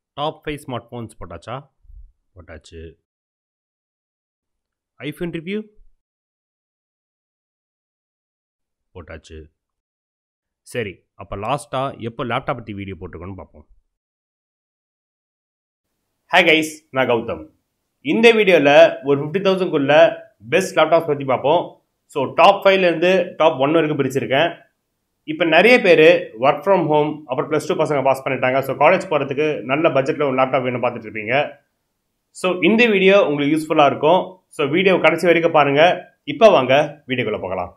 top five smart phones போட்டாச்சா போட்டாச்சு iPhone review போட்டாச்சு சரி அப்போ லாஸ்ட்டாக எப்போ லேப்டாப் பற்றி வீடியோ போட்டிருக்கோன்னு பார்ப்போம் ஹே கைஸ் நான் கௌதம் இந்த வீடியோவில் ஒரு ஃபிஃப்டி தௌசண்ட்குள்ள பெஸ்ட் லேப்டாப்ஸ் பற்றி பார்ப்போம் ஸோ டாப் ஃபைவ்லேருந்து டாப் ஒன் வரைக்கும் பிரிச்சிருக்கேன் இப்போ நிறைய பேர் ஒர்க் ஃப்ரம் ஹோம் அப்புறம் ப்ளஸ் டூ பசங்க பாஸ் பண்ணிட்டாங்க ஸோ காலேஜ் போகிறதுக்கு நல்ல பட்ஜெட்டில் ஒரு லேப்டாப் வேணும் பார்த்துட்டு இருப்பீங்க ஸோ இந்த வீடியோ உங்களுக்கு யூஸ்ஃபுல்லாக இருக்கும் ஸோ வீடியோ கடைசி வரைக்கும் பாருங்கள் இப்போ வாங்க வீடியோக்குள்ளே போகலாம்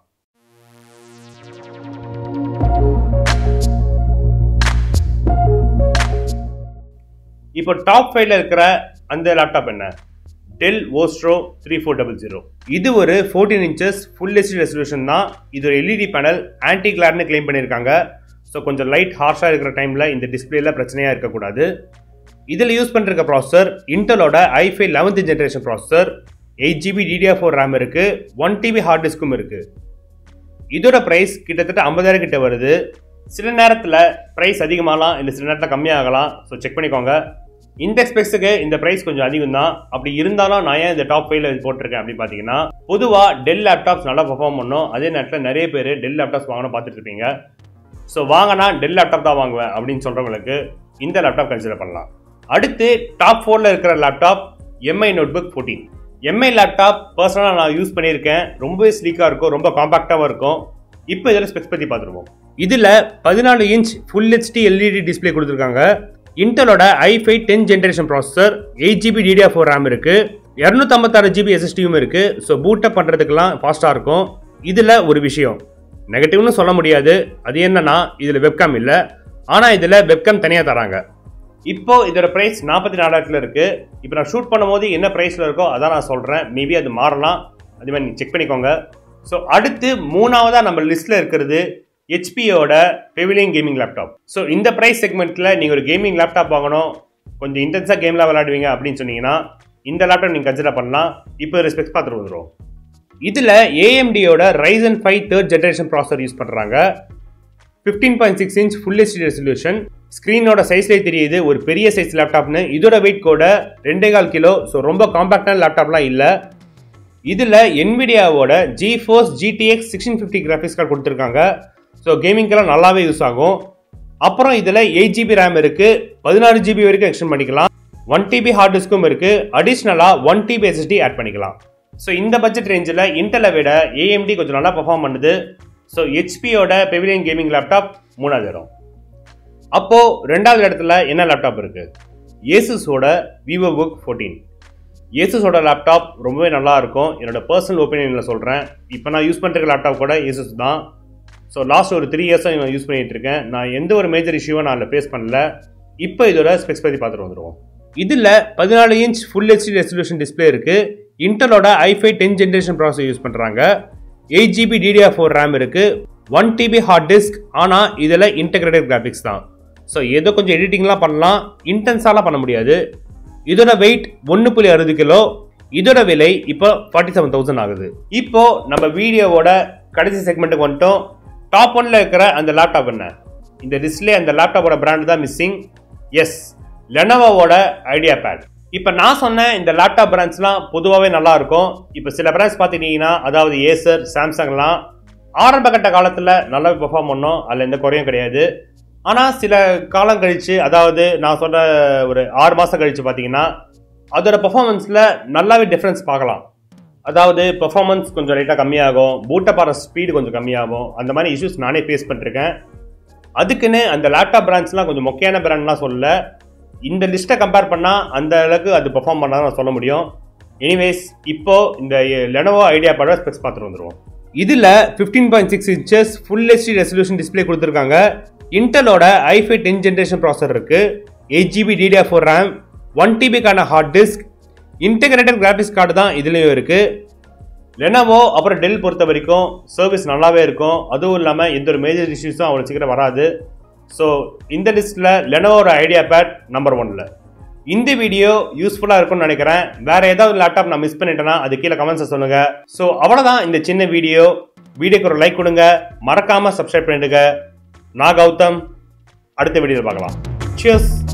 இப்போ டாப் ஃபைவ்ல இருக்கிற அந்த லேப்டாப் என்ன Dell Vostro three four double zero இது ஒரு fourteen inches full HD resolution தான் இது ஒரு எல்இடி பேனல் ஆன்டி கிளார்னு கிளைம் பண்ணியிருக்காங்க ஸோ கொஞ்சம் லைட் ஹார்ஷாக இருக்கிற டைமில் இந்த டிஸ்பிளேல பிரச்சனையாக இருக்கக்கூடாது இதில் யூஸ் பண்ணிருக்க ப்ராசஸர் இன்டலோட I five eleventh generation processor eight GB DDR four RAM இருக்குது ஒன் டிபி ஹார்ட் டிஸ்க்கும் இருக்குது இதோட ப்ரைஸ் கிட்டத்தட்ட ஐம்பதாயிரம் கிட்ட வருது சில நேரத்தில் ப்ரைஸ் அதிகமாகலாம் இல்லை சில நேரத்தில் கம்மியாகலாம் ஸோ செக் பண்ணிக்கோங்க இந்த ஸ்பெக்ஸுக்கு இந்த ப்ரைஸ் கொஞ்சம் அதிகம் தான் அப்படி இருந்தாலும் நான் ஏன் இந்த டாப் ஃபைவ்ல போட்டிருக்கேன் அப்படின்னு பார்த்தீங்கன்னா பொதுவாக டெல் லேப்டாப்ஸ் நல்லா பர்ஃபார்ம் பண்ணும் அதே நேரத்தில் நிறைய பேர் டெல் லேப்டாப்ஸ் வாங்கணும் பார்த்துட்டு இருப்பீங்க ஸோ வாங்கினா டெல் லேப்டாப் தான் வாங்குவேன் அப்படின்னு சொல்கிறவங்களுக்கு இந்த லேப்டாப் கன்சிடர் பண்ணலாம் அடுத்து டாப் ஃபோரில் இருக்கிற laptop Mi notebook fourteen Mi laptop பர்சனலாக நான் யூஸ் பண்ணியிருக்கேன் ரொம்பவே ஸ்லீக்காக இருக்கும் ரொம்ப காம்பாக்டாகவும் இருக்கும் இப்போ இதில் ஸ்பெக்ஸ் பற்றி பார்த்துருவோம் இதில் பதினாலு inch full HD LED display கொடுத்துருக்காங்க இன்டலோட i five ten generation processor eight GB DDR four RAM இருக்குது இரநூத்தம்பத்தாறு ஜிபி எஸ்எஸ்டியும் இருக்குது ஸோ பூட்டப் பண்ணுறதுக்கெல்லாம் ஃபாஸ்ட்டாக இருக்கும் இதில் ஒரு விஷயம் நெகட்டிவ்னு சொல்ல முடியாது அது என்னன்னா இதில் வெப்காம் இல்லை ஆனால் இதில் வெப்காம் தனியாக தராங்க இப்போ இதோட ப்ரைஸ் நாற்பத்தி நாலாயிரத்தில் இருக்குது இப்போ நான் ஷூட் பண்ணும்போது என்ன ப்ரைஸில் இருக்கோ அதான் நான் சொல்கிறேன் மேபி அது மாறலாம் அதே மாதிரி நீங்கள் செக் பண்ணிக்கோங்க ஸோ அடுத்து மூணாவதாக நம்ம லிஸ்ட்டில் இருக்கிறது ஹெச்பியோட பெவிலியன் கேமிங் லேப்டாப் ஸோ இந்த ப்ரைஸ் செக்மெண்ட்டில் நீங்கள் ஒரு கேமிங் லேப்டாப் வாங்கணும் கொஞ்சம் இன்டென்ஸாக கேம்லாம் விளையாடுவீங்க அப்படின்னு சொன்னீங்கன்னா இந்த லேப்டாப் நீங்கள் கன்சிடர் பண்ணலாம் இப்போ ஒரு ஸ்பெக்ஸ் பார்த்துட்டு வந்துடும் இதில் ஏஎம்டியோட Ryzen five third generation processor use பண்ணுறாங்க fifteen point six inch full HD resolution ஸ்க்ரீனோட சைஸ்லேயே தெரியுது ஒரு பெரிய சைஸ் லேப்டாப்னு இதோட வெயிட் கூட ரெண்டே கால் கிலோ ஸோ ரொம்ப காம்பாக்டான லேப்டாப்லாம் இல்லை இதில் என்விடியாவோட GeForce GTX sixteen fifty graphics card கொடுத்துருக்காங்க ஸோ கேமிங்கெல்லாம் நல்லாவே யூஸ் ஆகும் அப்புறம் இதில் எயிட் ஜிபி ரேம் இருக்குது பதினாறு ஜிபி வரைக்கும் எக்ஸ்டெண்ட் பண்ணிக்கலாம் ஒன் டிபி ஹார்ட் டிஸ்க்கும் இருக்குது அடிஷ்னலாக ஒன் டிபி எஸ்எஸ்டி ஆட் பண்ணிக்கலாம் ஸோ இந்த பட்ஜெட் ரேஞ்சில் இன்டலை விட ஏஎம்டி கொஞ்சம் நல்லா பர்ஃபார்ம் பண்ணுது ஸோ ஹெச்பியோட பெவிலியன் கேமிங் லேப்டாப் மூணாவது இடம் அப்போது ரெண்டாவது இடத்துல என்ன லேப்டாப் இருக்குது ஏசுஸோட விவோ புக் ஃபோர்டீன் ஏசுஸோட லேப்டாப் ரொம்பவே நல்லா இருக்கும் என்னோட பர்சனல் ஒப்பீனியனில் சொல்கிறேன் இப்போ நான் யூஸ் பண்ணுற லேப்டாப் கூட ஏசுஸ் தான் ஸோ லாஸ்ட் ஒரு த்ரீ இயர்ஸாக நான் யூஸ் பண்ணிகிட்டு இருக்கேன் நான் எந்த ஒரு மேஜர் இஷ்யூவும் நான் அதில் ஃபேஸ் பண்ணல இப்போ இதோட ஸ்பெக்ஸ் பற்றி பார்த்துட்டு வந்துடுவோம் இதில் பதினாலு inch full HD resolution display இருக்குது இன்டலோட i five ten generation process use பண்ணுறாங்க eight GB DDR four RAM இருக்குது ஒன் டிபி ஹார்ட் டிஸ்க் ஆனால் இதில் இன்டகிரேட்டட் கிராஃபிக்ஸ் தான் ஸோ ஏதோ கொஞ்சம் எடிட்டிங்லாம் பண்ணலாம் இன்டென்ஸாலாம் பண்ண முடியாது இதோட வெயிட் ஒன்று புள்ளி அறுபது கிலோ இதோட விலை இப்போ ஃபார்ட்டி செவன் தௌசண்ட் ஆகுது இப்போ நம்ம வீடியோவோட கடைசி செக்மெண்ட்டுக்கு வந்துட்டோம் டாப் ஒன்ல இருக்கிற அந்த லேப்டாப் என்ன இந்த லிஸ்ட்லேயே அந்த லேப்டாப்போட பிராண்ட் தான் மிஸ்ஸிங் எஸ் லெனோவோட ஐடியா பேட் இப்போ நான் சொன்ன இந்த லேப்டாப் பிராண்ட்ஸ்லாம் பொதுவாகவே நல்லா இருக்கும் இப்போ சில பிராண்ட்ஸ் பார்த்துக்கிட்டிங்கன்னா அதாவது ஏசர் சாம்சங்லாம் ஆரம்ப கட்ட காலத்தில் நல்லாவே பெர்ஃபார்ம் பண்ணோம் அதில் எந்த குறையும் கிடையாது ஆனால் சில காலம் கழித்து அதாவது நான் சொல்கிற ஒரு ஆறு மாதம் கழித்து பார்த்தீங்கன்னா அதோட பெர்ஃபார்மன்ஸில் நல்லாவே டிஃப்ரென்ஸ் பார்க்கலாம் அதாவது பெர்ஃபார்மன்ஸ் கொஞ்சம் லைட்டாக கம்மியாகும் பூட்டப் ஆகிற ஸ்பீடு கொஞ்சம் கம்மியாகும் அந்த மாதிரி இஷ்யூஸ் நானே ஃபேஸ் பண்ணிருக்கேன் அதுக்குன்னு அந்த லேப்டாப் பிராண்ட்ஸ்லாம் கொஞ்சம் மொக்கையான பிராண்ட்லாம் சொல்லல இந்த லிஸ்ட்டை கம்பேர் பண்ணால் அந்த அளவுக்கு அது பெர்ஃபார்ம் பண்ணால் நான் சொல்ல முடியும் எனிவேஸ் இப்போ இந்த லெனோவோ ஐடியா பட ஸ்பெக்ஸ் பார்த்துட்டு வந்துடுவோம் இதில் fifteen point six inches full HD resolution display கொடுத்துருக்காங்க இன்டலோட ஐஃபை டென் ஜென்ரேஷன் ப்ராசர் இருக்கு eight GB DDR four RAM one டிபிக்கான hard disk integrated graphics card தான் இதுலேயும் இருக்குது லெனவோ அப்புறம் டெல் பொறுத்த வரைக்கும் சர்வீஸ் நல்லாவே இருக்கும் அதுவும் இல்லாமல் எந்த ஒரு மேஜர் இஷ்யூஸும் அவ்வளோ சீக்கிரம் வராது ஸோ இந்த லிஸ்ட்டில் லெனோவோட ஐடியா பேட் நம்பர் ஒன்ல இந்த வீடியோ யூஸ்ஃபுல்லாக இருக்கும்னு நினைக்கிறேன் வேற ஏதாவது லேப்டாப் நான் மிஸ் பண்ணிட்டேன்னா அது கீழே கமெண்ட்ஸை சொல்லுங்க ஸோ அவ்வளோதான் இந்த சின்ன வீடியோ வீடியோக்கு ஒரு லைக் கொடுங்க மறக்காம சப்ஸ்கிரைப் பண்ணிடுங்க நான் கௌதம் அடுத்த வீடியோவில் பார்க்கலாம் சியர்ஸ்